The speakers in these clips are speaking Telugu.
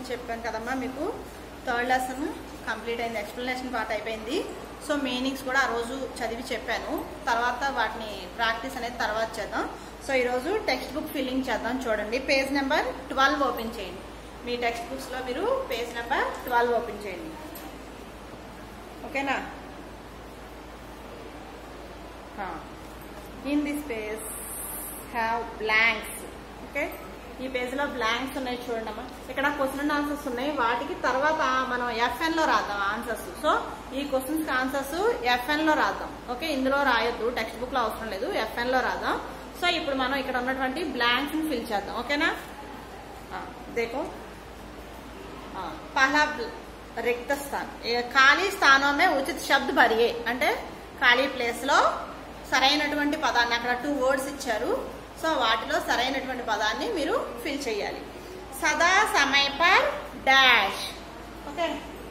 చెప్పాను కదమ్మా మీకు థర్డ్ లెసన్ కంప్లీట్ అయింది ఎక్స్ప్లెనేషన్ పార్ట్ అయిపోయింది సో మీనింగ్స్ కూడా ఆ రోజు చదివి చెప్పాను తర్వాత వాటిని ప్రాక్టీస్ అనేది తర్వాత చేద్దాం సో ఈరోజు టెక్స్ట్ బుక్ ఫిల్లింగ్ చేద్దాం చూడండి పేజ్ నెంబర్ ట్వెల్వ్ ఓపెన్ చేయండి మీ టెక్స్ట్ బుక్స్లో మీరు పేజ్ నెంబర్ ట్వెల్వ్ ఓపెన్ చేయండి ఓకేనా in this page have blanks okay ఈ పేజ్లో బ్లాంక్స్ ఉన్నాయి చూడండి అమ్మా ఇక్కడ క్వశ్చన్ ఆన్సర్స్ ఉన్నాయి వాటికి తర్వాత మనం ఎఫ్ఎన్ లో రాద్దాం ఆన్సర్స్ సో ఈ క్వశ్చన్స్ ఆన్సర్స్ ఎఫ్ఎన్ లో రాద్దాం ఓకే ఇందులో రాయొద్దు టెక్స్ట్ బుక్ లో అవసరం లేదు ఎఫ్ఎన్ లో రాద్దాం సో ఇప్పుడు మనం ఇక్కడ ఉన్నటువంటి బ్లాంక్స్ ని ఫిల్ చేద్దాం ఓకేనా ఆ, దేకో ఆ, పహలా బ్ల- रिक्त स्थान ఏ ఖాళీ స్థానమే ఉచిత శబ్ద భరియే అంటే ఖాళీ ప్లేస్ లో సరైనటువంటి పదాన్ని అక్కడ టూ వర్డ్స్ ఇచ్చారు సో వాటిలో సరైనటువంటి పదాన్ని మీరు ఫిల్ చేయాలి సదా సమయ పర్ డాష్ ఓకే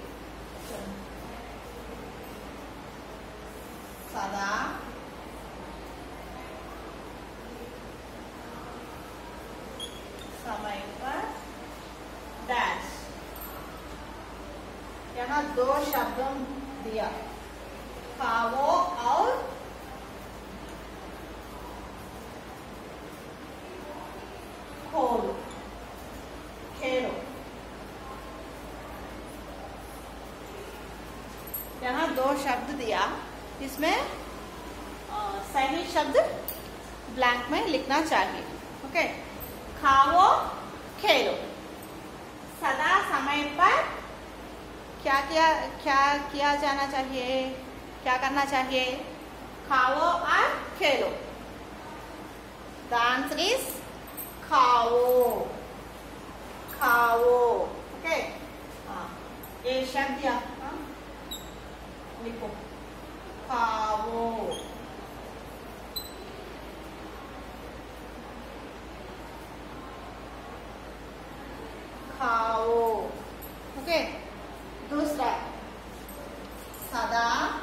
సదా समय पर डैश यहाँ दो शब्दों दिया खाओ और खोलो खेलो यहाँ दो शब्द दिया इसमें अ, सही शब्द ब्लैंक में लिखना चाहिए ओके खाओ खेलो सदा समय पर क्या क्या क्या किया जाना चाहिए क्या करना चाहिए खाओ और खेलो द आंसर इज खाओ खाओ ओके हाँ ये शब्द या हाँ? लिखो खाओ खाओ ओके दूसरा सदा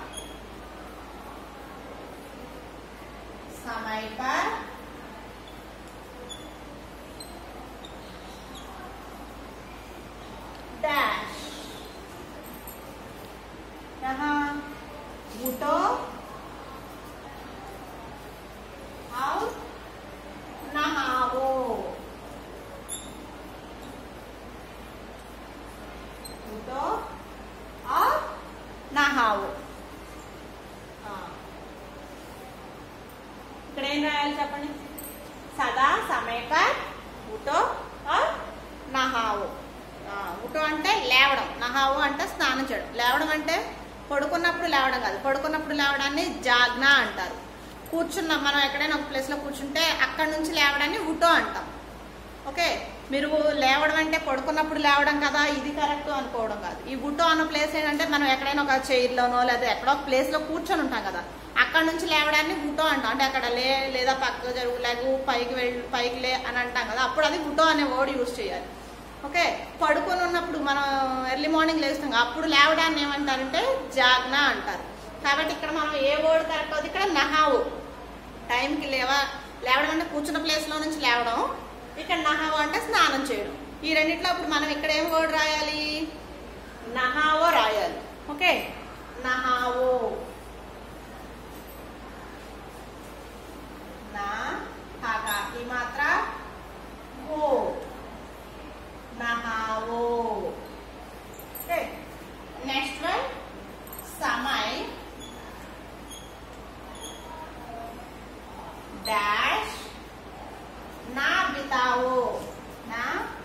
समय पर डैश यहाँ उठो और नहाओ उठो और నహావు ఇక్కడ ఏం రాయాలి చెప్పండి సదా సమయక ఉటో ఆర్ నహావు ఆ, ఉటో అంటే లేవడం నహావు అంటే స్నానం చేయడం లేవడం అంటే పడుకున్నప్పుడు లేవడం కాదు పడుకున్నప్పుడు లేవడాన్ని జాగ్న అంటారు కూర్చున్నాం మనం ఎక్కడైనా ఒక ప్లేస్లో కూర్చుంటే అక్కడ నుంచి లేవడాన్ని ఉటో అంటాం ఓకే మీరు లేవడం అంటే పడుకున్నప్పుడు లేవడం కదా ఇది కరెక్ట్ అనుకోవడం కాదు ఈ గుట్టో అన్న ప్లేస్ ఏంటంటే మనం ఎక్కడైనా ఒక చైర్లోనో లేదా ఎక్కడో ఒక ప్లేస్లో కూర్చొని ఉంటాం కదా అక్కడ నుంచి లేవడాన్ని గుట్టో అంటాం అంటే అక్కడ లే లేదా పక్క జరుగు లేగు పైకి వెళ్ళి పైకి లే అని అంటాం కదా అప్పుడు అది గుట్టో అనే వర్డ్ యూజ్ చేయాలి ఓకే పడుకొని ఉన్నప్పుడు మనం ఎర్లీ మార్నింగ్ లేస్తాం కదా, అప్పుడు లేవడాన్ని ఏమంటారంటే జాగ్న అంటారు కాబట్టి ఇక్కడ మనం ఏ వర్డ్ కరెక్ట్ అవుతుంది ఇక్కడ నహావు టైంకి లేవ లేవడం అంటే కూర్చున్న ప్లేస్లో నుంచి లేవడం ఇక్కడ నహావో అంటే స్నానం చేయడం ఈ రెండిట్లో అప్పుడు మనం ఇక్కడ ఏం వర్డ్ రాయాలి నహావో రాయాలి ఓకే నహావో నా కాకా ఈ మాత్ర ఓ నహావో ఓకే నెక్స్ట్ వన్ సమయ్ డాష్ ना बिताओ ना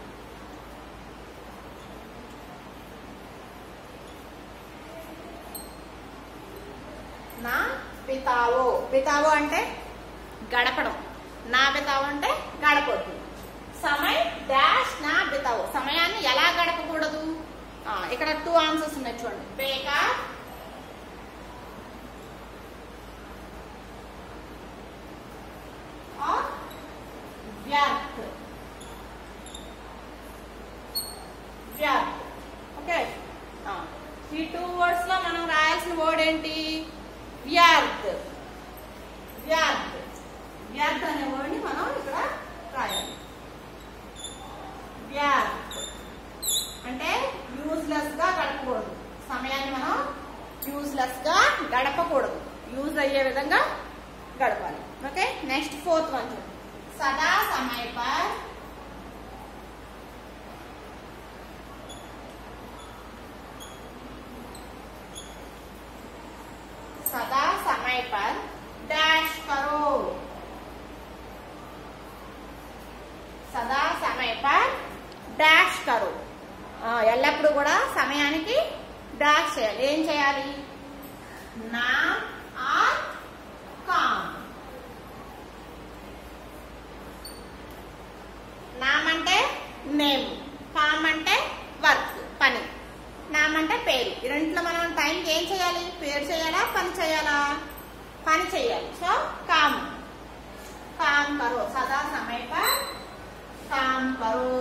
నా బితావో బితావో అంటే గడపడం నా బితావో అంటే గడపొద్దు సమయ డాష్ నా బితావో సమయాన్ని ఎలా గడపకూడదు ఆ, ఇక్కడ టూ ఆన్సర్స్ ఉన్నాయి చూడండి బేకార్ और వ్యర్థ్ వ్యర్థ్ ఓకే ఆ, ఈ టూ వర్డ్స్ లో మనం రాయాల్సిన వర్డ్ ఏంటి వ్యర్థ్ వ్యర్థ్ వ్యర్థ్ అనే వర్డ్ ని మనం ఇక్కడ రాయాలి వ్యర్థ్ యూస్లెస్ గా గడపకూడదు యూజ్ అయ్యే విధంగా గడపాలి ఓకే నెక్స్ట్ ఫోర్త్ వన్ చూడండి సదా సమయ పర్ सदा समय पर डैश करो సదా సమయ పర్ డాష్ కరో ఆ, ఎల్లప్పుడూ కూడా సమయానికి డాష్ చేయాలి ఏం చేయాలి నా ఆర్ కామ్ నామ్ అంటే నేమ్ కామ్ అంటే వర్క్ పని నామ్ అంటే పేరు ఈ రెంట్లో మనం టైంకి ఏం చేయాలి పేరు చేయాలా పని చేయాలా పని చేయాలి సో కామ్ కామ్ కరో సదా సమయ పర్ కామ్ కరో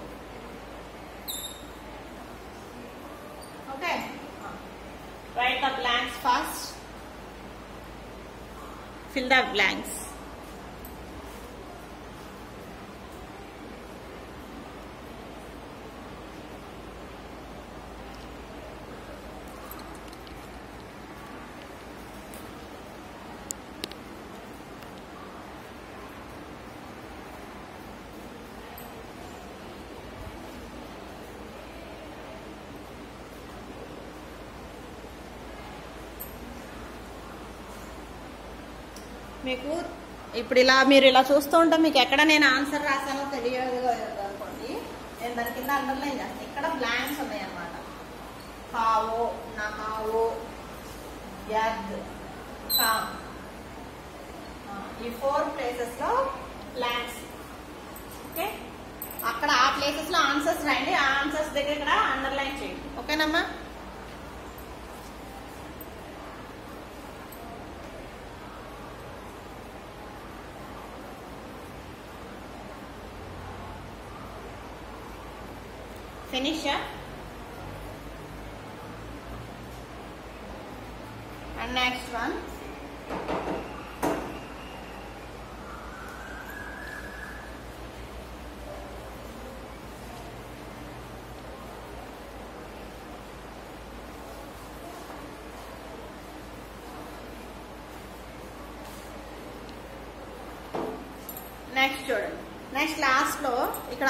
okay right the blanks first fill the blanks మీకు ఇప్పుడు ఇలా మీరు ఇలా చూస్తూ ఉంటే మీకు ఎక్కడ నేను ఆన్సర్ రాసానో తెలియదు అనుకోండి నేను దాని కింద అండర్లైన్ చేస్తాను ఇక్కడ బ్లాంక్స్ ఉన్నాయి అన్నమాట కావో నహావో యద్ కామ్ ఆ, ఈ ఫోర్ ప్లేసెస్ లో బ్లాంక్స్ ఓకే అక్కడ ఆ ప్లేసెస్ లో ఆన్సర్స్ రాయండి ఆ ఆన్సర్స్ దగ్గర ఇక్కడ అండర్లైన్ చేయండి ఓకేనమ్మా finish up and next one next చూడండి నెక్స్ట్ లాస్ట్ లో ఇక్కడ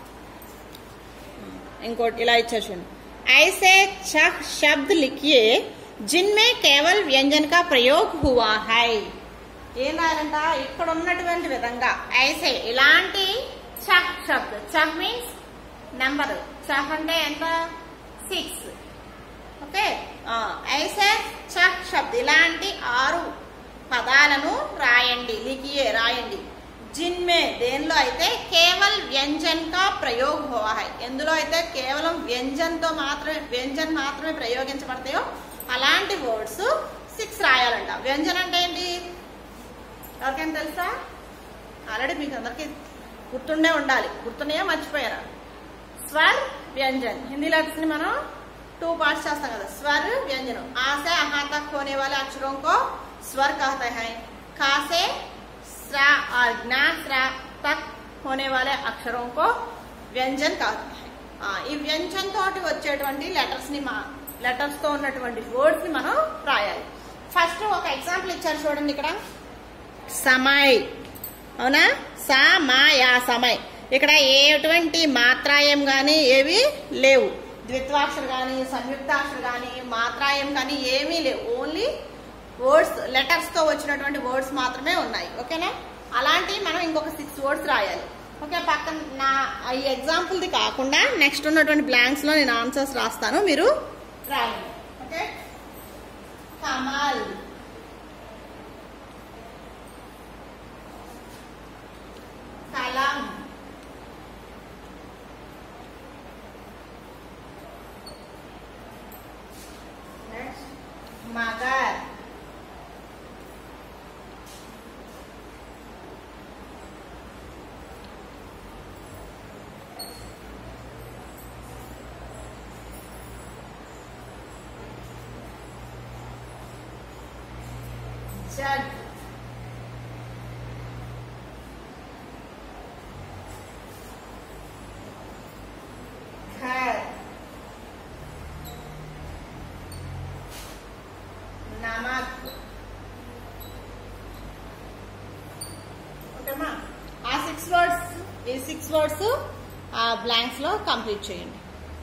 ఇంకోటి ఇలా ఇచ్చారు చూడండి ऐसे छह शब्द लिखिए जिनमें केवल व्यंजन का प्रयोग हुआ है ఏం రాయాలంట ఇక్కడ ఉన్నటువంటి విధంగా ఐసే ఇలాంటి చహ్ శబ్ద్ చహ్ మీన్స్ నెంబర్ చహ్ అంటే ఎంత సిక్స్ ఓకే ఐసే చహ్ శబ్ద్ ఇలాంటి ఆరు పదాలను రాయండి లిఖియే రాయండి జిన్మే దేనిలో అయితే కేవల్ వ్యంజన్ కా ప్రయోగ్ హువా హై ఎందులో అయితే కేవలం వ్యంజన్తో మాత్రమే వ్యంజన్ మాత్రమే ప్రయోగించబడతాయో అలాంటి వర్డ్స్ సిక్స్ రాయాలంట వ్యంజన్ అంటే ఏంటి ఎవరికైనా తెలుసా ఆల్రెడీ మీకు అందరికి గుర్తుండే ఉండాలి గుర్తున్నాయా మర్చిపోయారా స్వర్ వ్యంజన్ హిందీ లెటర్స్ ని మనం टू पार्ट्स చేస్తాం కదా स्वर व्यंजन आ से अहा तक होने वाले अक्षरों को स्वर कहते हैं खा से स्रा और ज्ञा स्रा तक होने वाले अक्षरों को व्यंजन कहते हैं ఆ, ఈ వ్యంజన్ తోటి వచ్చేటువంటి లెటర్స్ ని మా లెటర్స్ తో ఉన్నటువంటి వర్డ్స్ ని మనం రాయాలి ఫస్ట్ ఒక ఎగ్జాంపుల్ ఇచ్చారు చూడండి ఇక్కడ సమయ్ అవునా సా మా యా సమయ్ ఇక్కడ ఎటువంటి మాత్రాయం కానీ ఏవి లేవు ద్విత్వాక్షర కానీ సంయుక్తాక్షర కానీ మాత్రాయం కానీ ఏమీ లేవు ఓన్లీ వర్డ్స్ లెటర్స్ తో వచ్చినటువంటి వర్డ్స్ మాత్రమే ఉన్నాయి ఓకేనా అలాంటివి మనం ఇంకొక సిక్స్ వర్డ్స్ రాయాలి ఓకే పక్కన నా ఈ ఎగ్జాంపుల్ ది కాకుండా నెక్స్ట్ ఉన్నటువంటి బ్లాంక్స్ లో నేను ఆన్సర్స్ రాస్తాను మీరు రాయండి ఓకే కమాల్ కలం నెక్స్ట్ మగర్ जग घर సిక్స్ వర్డ్స్ ఆ బ్లాంక్స్ లో కంప్లీట్ చేయండి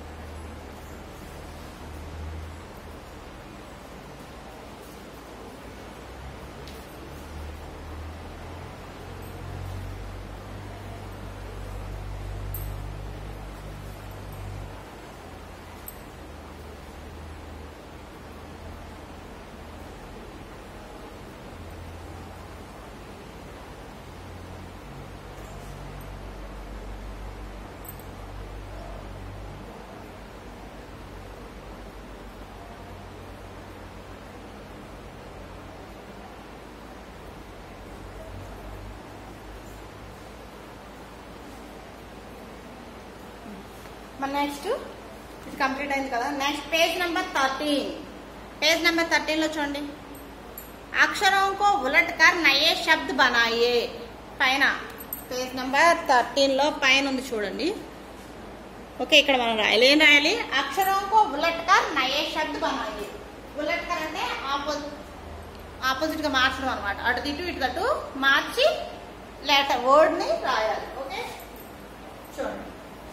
మన నెక్స్ట్ ఇది కంప్లీట్ అయింది కదా next page number thirteen page number thirteen లో చూడండి అక్షరం को उलट कर नए शब्द बनाइए పైన పేజ్ నెంబర్ థర్టీన్ లో పైన ఉంది చూడండి ఓకే ఇక్కడ మనం రాయాలి ఏం రాయాలి అక్షరం को उलट कर नए शब्द बनाइए उलट कर అంటే ఆపోజిట్ ఆపోజిట్ గా మార్చడం అనమాట అటు ఇటు ఇటు అటు మార్చి లెటర్ వర్డ్ ని రాయాలి ఓకే చూడండి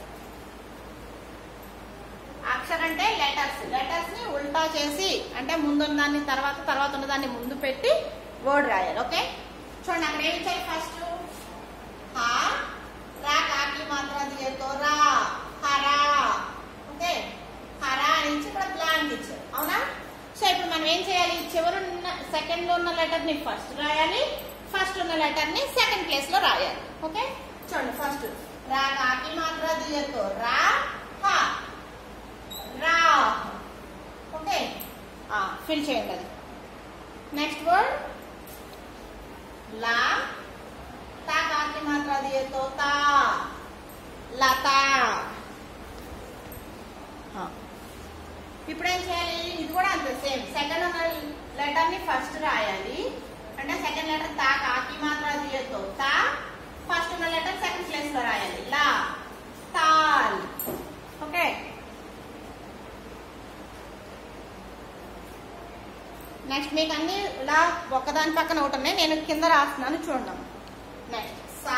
అక్షర్ అంటే లెటర్స్ లెటర్స్ ని ఉల్టా చేసి అంటే ముందున్న దాన్ని తర్వాత తర్వాత ఉన్న దాన్ని ముందు పెట్టి వర్డ్ రాయాలి ఓకే చూడండి అక్కడ ఏమి ఇచ్చారు ఫస్ట్ హా రా కాకి మాత్రం దిగేతో రా హరా ఓకే హరా అని ఇచ్చి ఇక్కడ బ్లాంక్ ఇచ్చారు అవునా సో ఇప్పుడు మనం ఏం చేయాలి చివరున్న సెకండ్ లో ఉన్న లెటర్ ని ఫస్ట్ రాయాలి ఫస్ట్ ఉన్న లెటర్ ని సెకండ్ ప్లేస్ లో రాయాలి ఓకే చూడండి ఫస్ట్ రా కాకి మాత్రం దిగేతో రా హా రా ఓకే ఫిల్ చేయండి అది నెక్స్ట్ వర్డ్ లా తా కాకి మాత్ర దియే తో తా లత ఇప్పుడు ఏం చేయాలి ఇది కూడా అంతే సేమ్ సెకండ్ ఉన్న లెటర్ ని ఫస్ట్ రాయాలి అంటే సెకండ్ లెటర్ తా కాకి మాత్ర దియే తో తా ఫస్ట్ ఉన్న లెటర్ సెకండ్ ప్లేస్ లో రాయాలి లా తాల్ ఓకే నెక్స్ట్ మీకు అన్ని ఇలా ఒకదాని పక్కన ఒకటి ఉన్నాయి నేను కింద రాస్తున్నాను చూడండి నెక్స్ట్ సా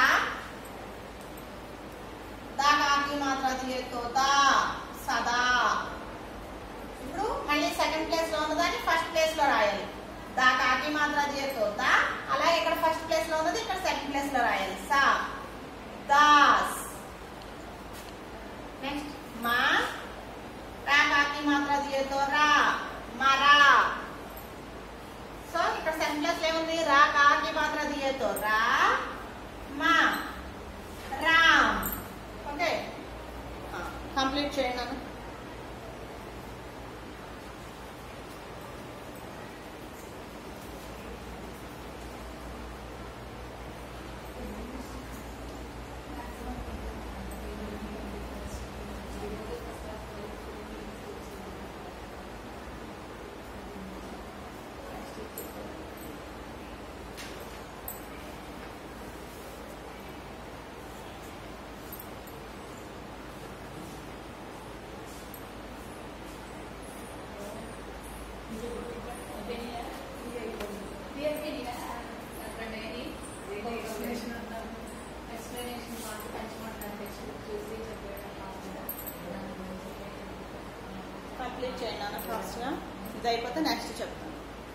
దా కాకి మాత్ర తీయతో దా సదా ఇప్పుడు మళ్ళీ సెకండ్ ప్లేస్ లో ఉన్నదాన్ని ఫస్ట్ ప్లేస్ లో రాయాలి దా కాకి మాత్ర తీయతో దా అలాగే ఇక్కడ ఫస్ట్ ప్లేస్ లో ఉన్నది ఇక్కడ సెకండ్ ప్లేస్ లో రాయాలి సా దాస్ నెక్స్ట్ మా రా కాకి మాత్ర తీయతో రా మరా సో ఇక్కడ సెకండ్ ప్లేస్ లో ఏముంది రా కాకి మాత్ర దియేతో రా మా రామ్ ఓకే కంప్లీట్ చేయండి నన్ను కంప్లీట్ చేయండి నాన్న ఫాస్ట్ గా ఇది అయిపోతే నెక్స్ట్ చెప్తాను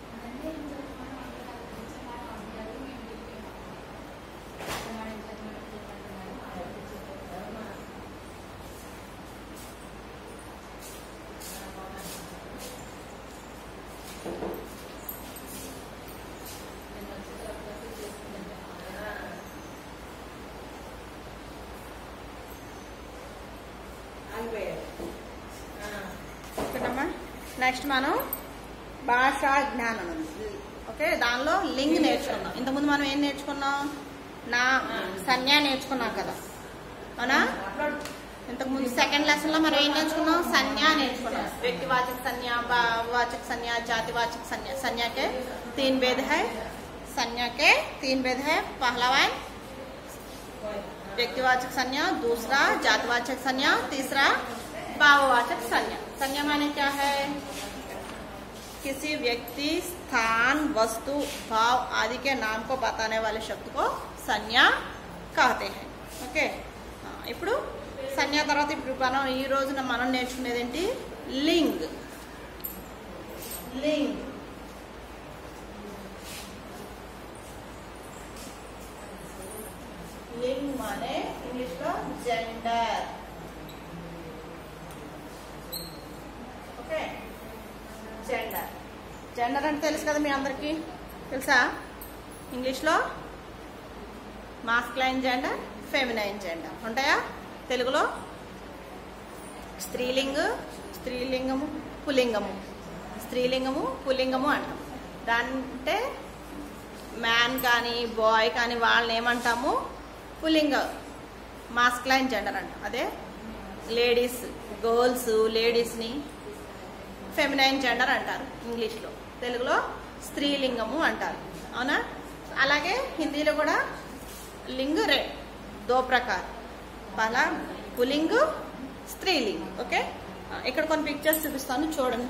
ఓకేనమ్మా నెక్స్ట్ మనం భాషా జ్ఞానం ఉంది ఓకే దానిలో లింగ్ నేర్చుకున్నాం ఇంతకుముందు మనం ఏం నేర్చుకున్నాం నా సన్యా నేర్చుకున్నాం కదా అవునా ఇంతకుముందు సెకండ్ లెసన్ లో మనం ఏం నేర్చుకున్నాం సన్యా నేర్చుకున్నాం వ్యక్తివాచక సన్యా భావవాచక సన్యా జాతివాచక సన్యా సన్యా के तीन भेद है सन्या के तीन भेद है पहला वन व्यक्तिवाचक संज्ञा दूसरा जातवाचक संज्ञा तीसरा भाववाचक संज्ञा संज्ञा माने क्या है किसी व्यक्ति स्थान वस्तु भाव आदि के नाम को बताने वाले शब्द को संज्ञा कहते हैं ओके हाँ। ఇప్పుడు సంజ్ఞ తర్వాత ఇప్పుడు మనం ఈ రోజున మనం నేర్చుకునేది ఏంటి లింగ్ లింగ్ లింగ్ మానే ఇంగ్లీష్ లో జెండర్ ఓకే జెండర్ జెండర్ అంటే తెలుసు కదా మీ అందరికీ తెలుసా ఇంగ్లీష్లో మాస్క్లైన్ జెండర్ ఫెమినైన్ జెండర్ ఉంటాయా తెలుగులో స్త్రీలింగ్ స్త్రీలింగము పులింగము స్త్రీలింగము పులింగము అంటాం దాంటే మ్యాన్ కానీ బాయ్ కానీ వాళ్ళని ఏమంటాము పులింగ మాస్క్లైన్ జెండర్ అంటాం అదే లేడీస్ గర్ల్స్ లేడీస్ని ఫెమినైన్ జెండర్ అంటారు ఇంగ్లీష్లో తెలుగులో స్త్రీలింగము అంటారు అవునా అలాగే హిందీలో కూడా లింగ్ రే దో ప్రకార్ పలా పులింగ్ స్త్రీలింగ్ ఓకే ఇక్కడ కొన్ని పిక్చర్స్ చూపిస్తాను చూడండి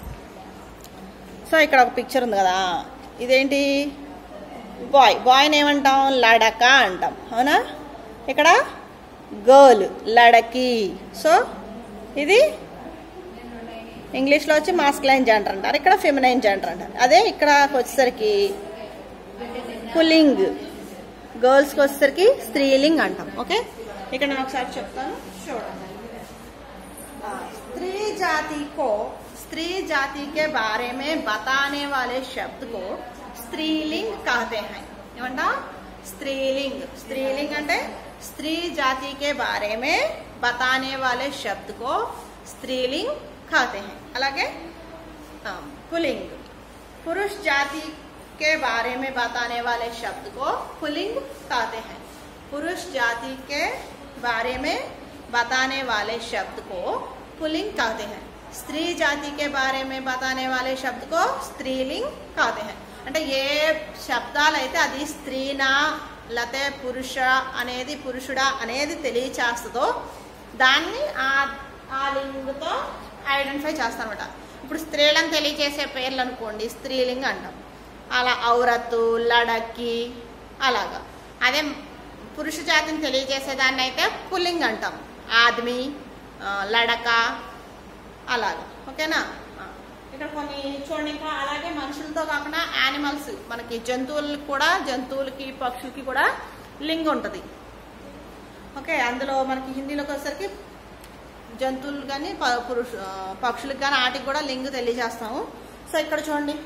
సో ఇక్కడ ఒక పిక్చర్ ఉంది కదా ఇదేంటి బాయ్ బాయ్ని ఏమంటాం లడక అంటాం అవునా ఇక్కడ గర్ల్ లడకి సో ఇది ఇంగ్లీష్లో వచ్చి మాస్క్లైన్ జెండర్ అంటారు ఇక్కడ ఫెమినైన్ జెండర్ అంటారు అదే ఇక్కడ వచ్చేసరికి పుల్లింగ్ గర్ల్స్కి వచ్చేసరికి స్త్రీలింగ్ అంటాం ఓకే ఇక్కడ నేను ఒకసారి చెప్తాను చూడండి ఆ, स्त्री जाति को स्त्री जाति के बारे में बताने वाले शब्द को स्त्रीलिंग कहते हैं ఏమంటా స్త్రీలింగ్ స్త్రీలింగ్ అంటే స్త్రీ జాతి के बारे में बताने वाले शब्द को स्त्रीलिंग कहते हैं అలాగే ఆ, पुलिंग पुरुष जाति के बारे में बताने वाले शब्द को पुलिंग कहते हैं पुरुष जाति के बारे में बताने वाले शब्द को पुलिंग कहते हैं స్త్రీ జాతి के बारे में बताने वाले शब्द को స్త్రీలింగ్ कहते हैं అంటే ఏ శబ్దాలు అయితే అది స్త్రీనా లేకపోతే పురుష అనేది పురుషుడా అనేది తెలియచేస్తుందో దాన్ని ఆ ఆ లింగ్తో ఐడెంటిఫై చేస్తారనమాట ఇప్పుడు స్త్రీలను తెలియజేసే పేర్లు అనుకోండి స్త్రీలింగ్ అంటాం అలా ఔరత్తు లడకి అలాగా అదే పురుష జాతిని తెలియజేసేదాన్ని అయితే పుల్లింగ్ అంటాం ఆద్మి ఆ, లడక అలాగా ఓకేనా ఆ, ఇక్కడ కొన్ని చూడండి ఇంకా అలాగే మనుషులతో కాకుండా యానిమల్స్ మనకి జంతువులకి కూడా జంతువులకి పక్షులకి కూడా లింగ్ ఉంటుంది ఓకే అందులో మనకి హిందీలోకి వచ్చేసరికి జంతువులు కానీ పురుష ఆ, పక్షులకు కానీ వాటికి కూడా లింగ్ తెలియజేస్తాము సో ఇక్కడ చూడండి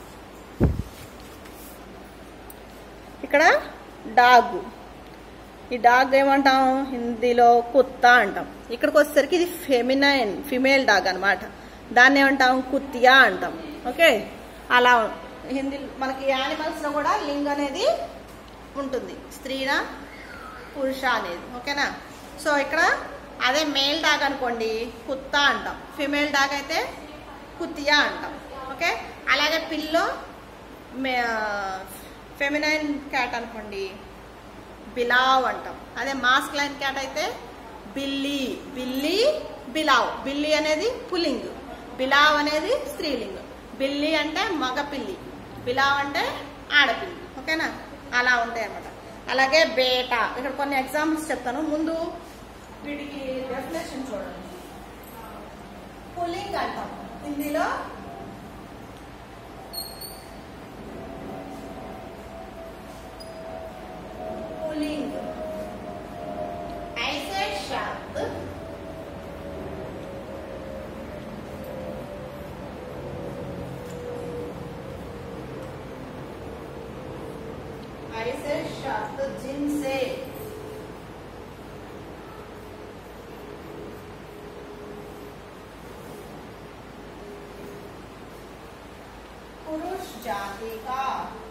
ఇక్కడ డాగ్ ఈ డాగ్ ఏమంటాం హిందీలో కుత్త అంటాం ఇక్కడికి వచ్చేసరికి ఇది ఫెమినైన్ ఫిమేల్ డాగ్ అన్నమాట దాన్ని ఏమంటాం కుత్తియా అంటాం ఓకే అలా హిందీ మనకి యానిమల్స్లో కూడా లింగ్ అనేది ఉంటుంది స్త్రీనా పురుష అనేది ఓకేనా సో ఇక్కడ అదే మేల్ డాగ్ అనుకోండి కుత్త అంటాం ఫిమేల్ డాగ్ అయితే కుత్తియా అంటాం ఓకే అలాగే పిల్లో ఫెమినైన్ క్యాట్ అనుకోండి బిలావ్ అంటాం అదే మాస్క్లైన్ క్యాట్ అయితే బిల్లి బిల్లి బిలావ్ బిల్లి అనేది పుల్లింగ్ బిలావ్ అనేది స్త్రీలింగ్ బిల్లి అంటే మగ పిల్లి బిలావ్ అంటే ఆడపిల్లి ఓకేనా అలా ఉంటాయి అన్నమాట అలాగే బేట ఇక్కడ కొన్ని ఎగ్జాంపుల్స్ చెప్తాను ముందు వీటికి డెఫినేషన్ చూడండి పుల్లింగ్ అంటాం హిందీలో पुलिंग ऐसे शब्द ऐसे शब्द जिनसे पुरुष जाति का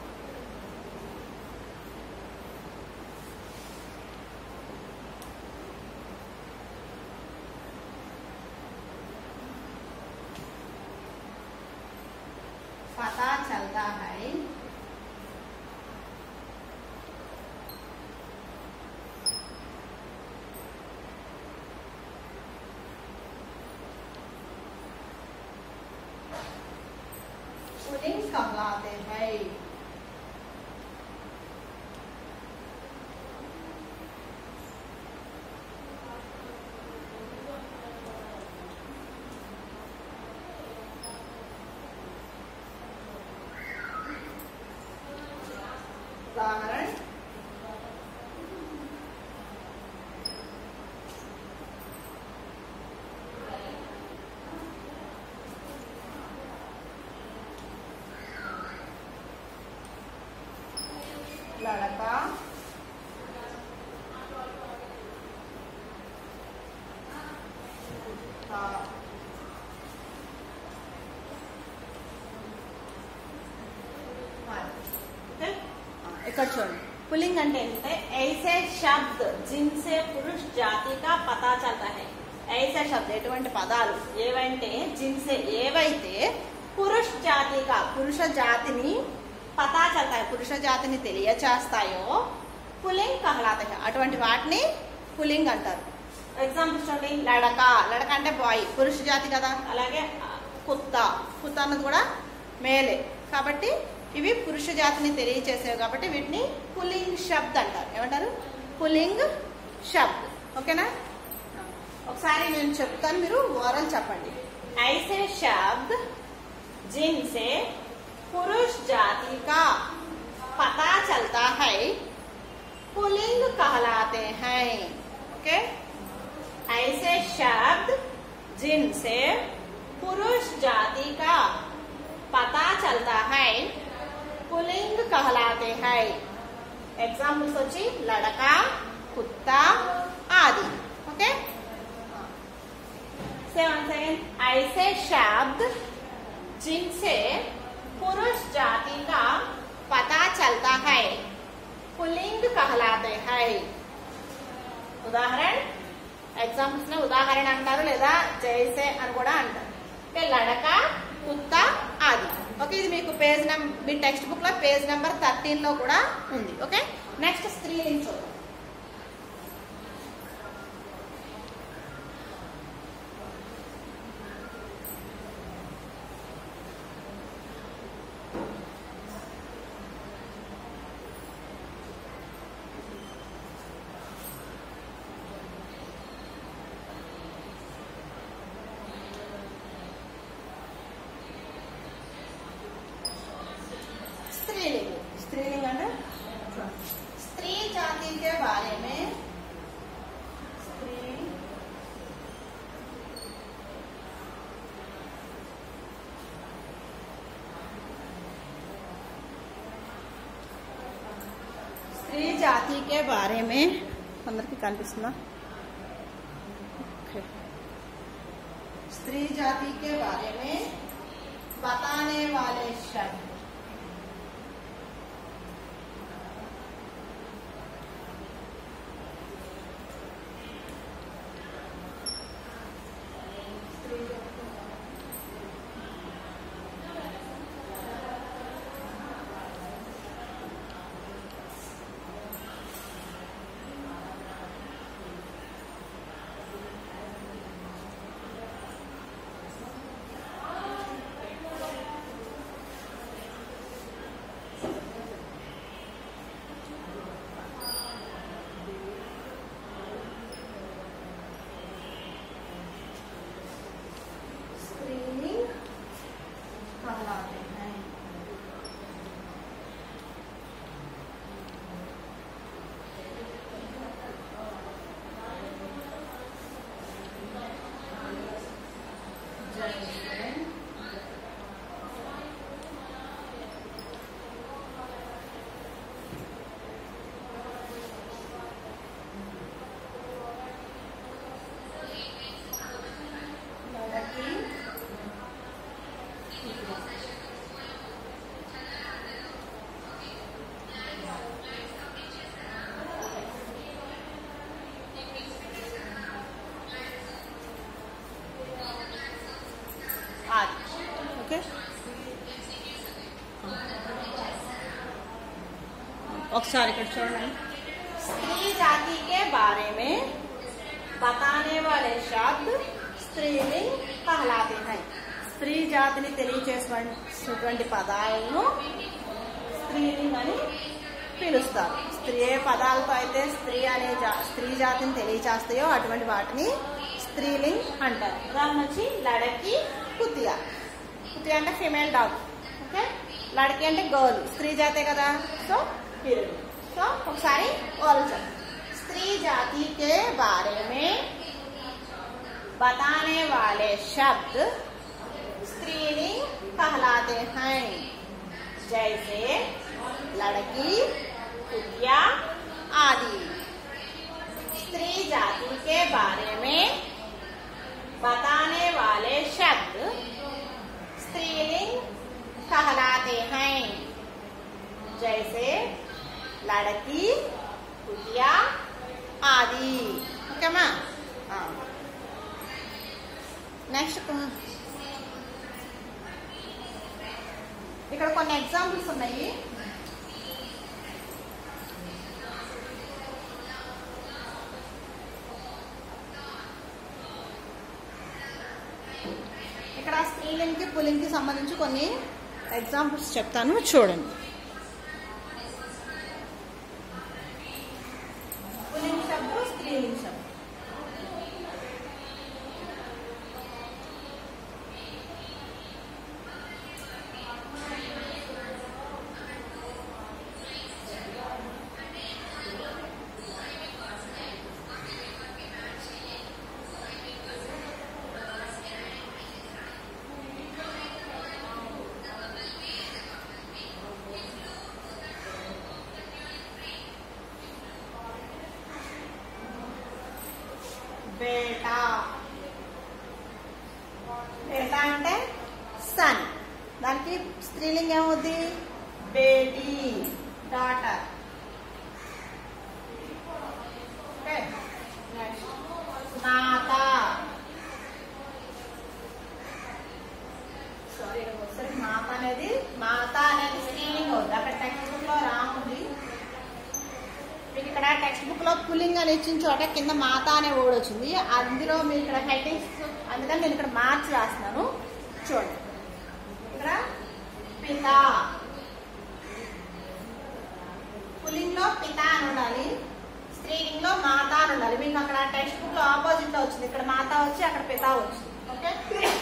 पता चलता है पुलिंग कहलाते हैं ఇక్కడ చూడండి पुलिंग అంటే ఏంటంటే ऐसे शब्द जिनसे पुरुष जाति का पता चलता है ऐसे शब्द ఎటువంటి పదాలు ఏవంటే జిన్సే ఏవైతే పురుష జాతిగా పురుష జాతిని పతా చల్తాయి పురుష జాతిని తెలియచేస్తాయో పులింగ్ కహలాతే అటువంటి వాటిని పులింగ్ అంటారు ఎగ్జాంపుల్స్ చూడండి లడక లడక అంటే బాయ్ పురుష జాతి కదా అలాగే కుత్త కుత్త అన్నది కూడా మేలే కాబట్టి ఇవి పురుష జాతిని తెలియచేసేవి కాబట్టి వీటిని పులింగ్ శబ్ద్ అంటారు ఏమంటారు పులింగ్ శబ్ద్ ఓకేనా ఒకసారి నేను చెప్తాను మీరు ఓరల్ చెప్పండి ఐసే శబ్ద్ जिनसे पुरुष जाति का पता चलता है पुलिंग कहलाते हैं ओके ऐसे शब्द जिनसे पुरुष जाति का पता चलता है पुलिंग कहलाते हैं एग्जाम्पल्स వచ్చి लड़का कुत्ता आदि ओके सेवन सेकंड ऐसे शब्द जिनसे पुरुष जाति का पता चलता है पुलिंग कहलाते हैं ఉదాహరణ ఎగ్జాంపుల్స్ ని ఉదాహరణ అంటారు లేదా జైసే అని కూడా అంటారు అంటే లడక కుత్త ఆది ఓకే ఇది మీకు పేజ్ నెంబర్ మీ టెక్స్ట్ బుక్ లో పేజ్ నెంబర్ థర్టీన్ లో కూడా ఉంది ఓకే నెక్స్ట్ స్త్రీలింగ్ చూద్దాం स्त्रीलिंग स्त्रीलिंग है ना स्त्री जाति के बारे में स्त्री స్త్రీ జాతి के बारे में అందరికి కనిపిస్తుందా ఓకే स्त्री जाति के बारे में बताने वाले शब्द स्क्रीनिंग कहलाते हैं जैसे लड़की आदि ओके ఒకసారి ఇక్కడ చూడండి స్త్రీ జాతి के बारे में बताने वाले शब्द స్త్రీలింగ్ कहलाते हैं స్త్రీ జాతిని తెలియచేసేటువంటి పదాలను స్త్రీలింగ్ అని పిలుస్తారు స్త్రీ ఏ పదాలతో అయితే స్త్రీ అనే జా స్త్రీ జాతిని తెలియచేస్తాయో అటువంటి వాటిని స్త్రీలింగ్ అంటారు ఉదాహరణ వచ్చి లడకి కుతియా కుతియా అంటే ఫిమేల్ డాగ్ ఓకే లడకి అంటే గర్ల్ స్త్రీ జాతే కదా సో హీరోయిన్ సో ఒకసారి వాళ్ళు చెప్పండి స్త్రీ జాతి के बारे में बताने वाले शब्द स्त्रीलिंग कहलाते हैं जैसे लड़की कुतिया आदि स्त्री जाति के बारे में बताने నెక్స్ట్ ఇక్కడ కొన్ని ఎగ్జాంపుల్స్ ఉన్నాయి ఇక్కడ స్త్రీలింగ్కి పులింగ్కి సంబంధించి కొన్ని ఎగ్జాంపుల్స్ చెప్తాను చూడండి పులింగ్ శబ్దం స్త్రీలింగ్ శబ్దం బేటా బేటా అంటే సన్ దానికి స్త్రీలింగ్ ఏమవుద్ది బేటీ డాటర్ మాత సారీ ఒకసారి మాత అనేది మాత అనేది స్త్రీలింగ్ అవుతుంది అక్కడ టెక్స్ట్ బుక్ లో రాముంది మీకు ఇక్కడ టెక్స్ట్ బుక్ లో పుల్లింగ్ అని ఇచ్చిన చోట కింద మాత అనే వర్డ్ వచ్చింది అందులో మీరు ఇక్కడ హెడ్డింగ్స్ అందుకని నేను ఇక్కడ మార్చి రాస్తున్నాను చూడండి ఇక్కడ పిత పుల్లింగ్ లో పిత అని ఉండాలి స్త్రీలింగ్ లో మాత అని ఉండాలి మీకు అక్కడ టెక్స్ట్ బుక్ లో ఆపోజిట్ లో వచ్చింది ఇక్కడ మాత వచ్చి అక్కడ పిత వచ్చింది ఓకే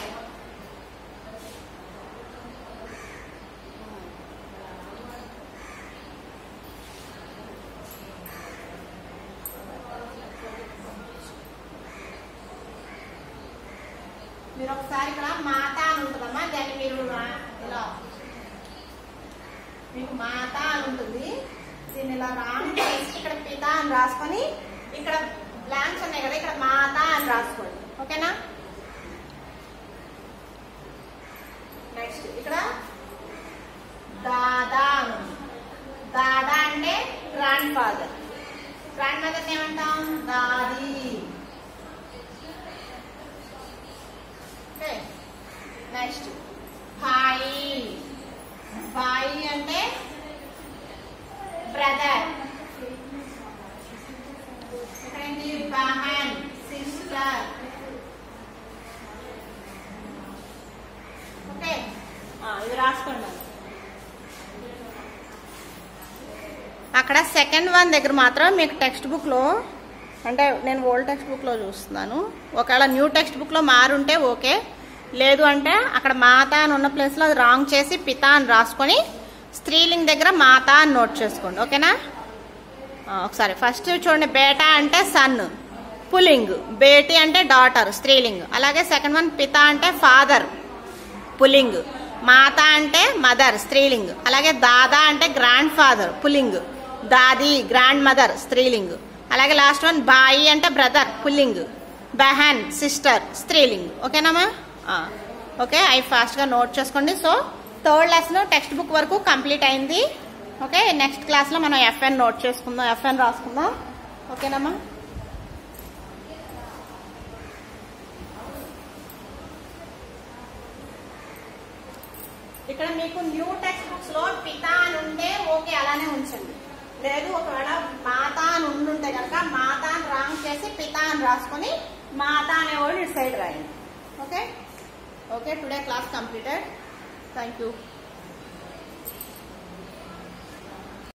మీరు ఒకసారి ఇక్కడ మాత అని ఉంటుందమ్మా దాన్ని మీరు రా- ఇలా మీకు మాత అని ఉంటుంది దీన్ని ఇలా రామ్ చేసి ఇక్కడ పిత అని రాసుకొని ఇక్కడ బ్లాంక్స్ ఉన్నాయి కదా ఇక్కడ మాత అని రాసుకోండి ఓకేనా నెక్స్ట్ ఇక్కడ దాదా అని ఉంది. దాదా అంటే గ్రాండ్ ఫాదర్ గ్రాండ్ మదర్ ఏమంటాం దాది ఓకే నెక్స్ట్ భాయి భాయి అంటే బ్రదర్ ఇక్కడ ఏంటి బహన్ సిస్టర్ ఓకే ఇది రాసుకోండి మరి. అక్కడ సెకండ్ వన్ దగ్గర మాత్రం మీకు టెక్స్ట్ బుక్లో అంటే నేను ఓల్డ్ టెక్స్ట్ బుక్లో చూస్తున్నాను ఒకవేళ న్యూ టెక్స్ట్ బుక్లో మారుంటే ఓకే లేదు అంటే అక్కడ మాత అని ఉన్న ప్లేస్లో అది రాంగ్ చేసి పిత అని రాసుకొని స్త్రీలింగ్ దగ్గర మాత అని నోట్ చేసుకోండి ఓకేనా ఆ, ఒకసారి ఫస్ట్ చూడండి బేటా అంటే సన్ పులింగ్ బేటీ అంటే డాటర్ స్త్రీలింగ్ అలాగే సెకండ్ వన్ పిత అంటే ఫాదర్ పులింగ్ మాత అంటే మదర్ స్త్రీలింగ్ అలాగే దాదా అంటే గ్రాండ్ ఫాదర్ పులింగ్ దాది గ్రాండ్ మదర్ స్త్రీలింగ్ అలాగే లాస్ట్ వన్ బాయి అంటే బ్రదర్ పుల్లింగ్ బెహన్ సిస్టర్ స్త్రీలింగ్ ఓకేనామా ఆ, ఓకే అవి ఫాస్ట్గా నోట్ చేసుకోండి so third lesson textbook వరకు కంప్లీట్ అయింది ఓకే నెక్స్ట్ క్లాస్లో మనం ఎఫ్ఎన్ నోట్ చేసుకుందాం ఎఫ్ఎన్ రాసుకుందాం ఓకేనమ్మా ఇక్కడ మీకు న్యూ టెక్స్ట్ బుక్స్ లో పిత అని ఉంటే ఓకే అలానే ఉంచండి లేదు ఒకవేళ మాత అని ఉండుంటే కనుక మాత అని రాంగ్ చేసి పిత అని రాసుకొని మాత అనేవాడు ఇటు సైడ్ రాయండి okay okay today class completed thank you